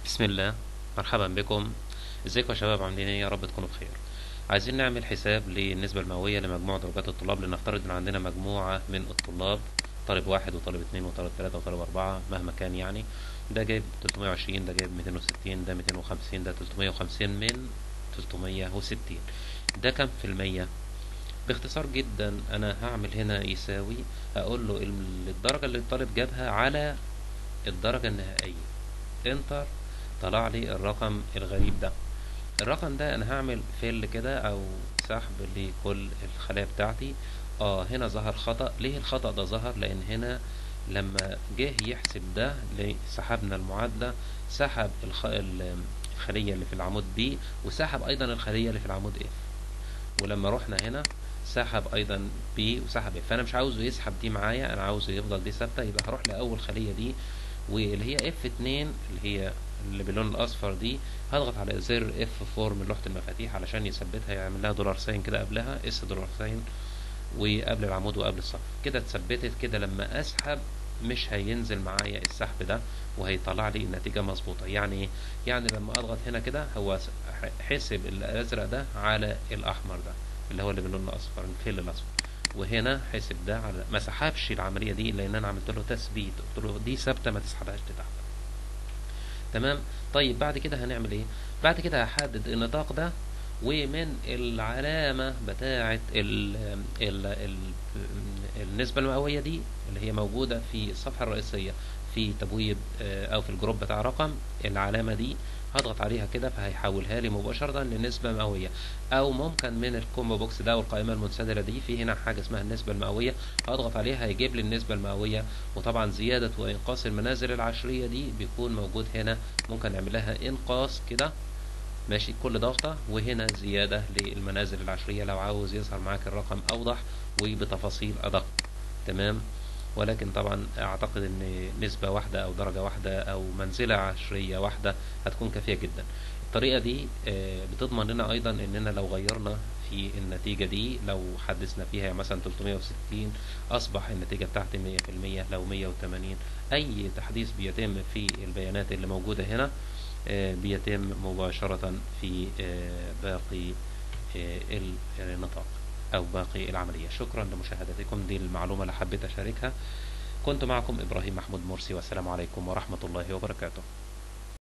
بسم الله مرحبا بكم ازيكم يا شباب عاملين ايه يا رب تكونوا بخير عايزين نعمل حساب للنسبة المئوية لمجموع درجات الطلاب لنفترض ان عندنا مجموعة من الطلاب طالب واحد وطالب اتنين وطالب تلاتة وطالب اربعة مهما كان يعني ده جايب 320 ده جايب 260 ده 250 ده 350 من 360 ده كم في المية باختصار جدا انا هعمل هنا يساوي هقول له ال- الدرجة اللي الطالب جابها على الدرجة النهائية انتر طلع لي الرقم الغريب ده الرقم ده انا هعمل فيل كده او سحب لكل الخلايا بتاعتي اه هنا ظهر خطأ ليه الخطأ ده ظهر لان هنا لما جه يحسب ده ل- سحبنا المعادلة سحب الخ... ال- الخلية اللي في العمود B وسحب ايضا الخلية اللي في العمود F ولما رحنا هنا سحب ايضا B وسحب F فانا مش عاوزه يسحب دي معايا انا عاوزه يفضل دي ثابتة يبقى هروح لاول خلية دي واللي هي F2 اللي هي اللي باللون الاصفر دي هضغط على زر F4 من لوحة المفاتيح علشان يثبتها يعمل لها دولار ساين كده قبلها اس دولار ساين وقبل العمود وقبل الصف كده اتثبتت كده لما اسحب مش هينزل معايا السحب ده وهيطلع لي النتيجة مظبوطة يعني ايه؟ يعني لما اضغط هنا كده هو س- ح- حسب الازرق ده على الاحمر ده اللي هو اللي باللون الاصفر الفيل الاصفر وهنا حسب ده على ما سحبش العملية دي لان انا عملت له تثبيت قلت له دي ثابتة ما تسحبهاش لتحت تمام طيب بعد كده هنعمل ايه بعد كده هحدد النطاق ده ومن العلامة بتاعة ال ال ال النسبة المئوية دي اللي هي موجودة في الصفحة الرئيسية في تبويب آه، أو في الجروب بتاع رقم العلامة دي هضغط عليها كده فهيحولها لي مباشرة لنسبة مئوية أو ممكن من الكومبو بوكس ده والقائمة المنسدلة دي في هنا حاجة اسمها النسبة المئوية هضغط عليها هيجيب لي النسبة المئوية وطبعا زيادة وإنقاص المنازل العشرية دي بيكون موجود هنا ممكن نعمل لها إنقاص كده ماشي كل ضغطة وهنا زيادة للمنازل العشرية لو عاوز يظهر معاك الرقم أوضح وبتفاصيل أدق تمام ولكن طبعا أعتقد أن نسبة واحدة أو درجة واحدة أو منزلة عشرية واحدة هتكون كافية جدا الطريقة دي آه، بتضمن لنا أيضا أننا لو غيرنا في النتيجة دي لو حدثنا فيها يعني مثلا 360 أصبح النتيجة بتاعتي 100% لو 180 أي تحديث بيتم في البيانات اللي موجودة هنا آه، بيتم مباشرة في آه، باقي آه، النطاق أو باقي العملية شكرا لمشاهدتكم دي المعلومة اللي حبيت أشاركها كنت معكم إبراهيم محمود مرسي والسلام عليكم ورحمة الله وبركاته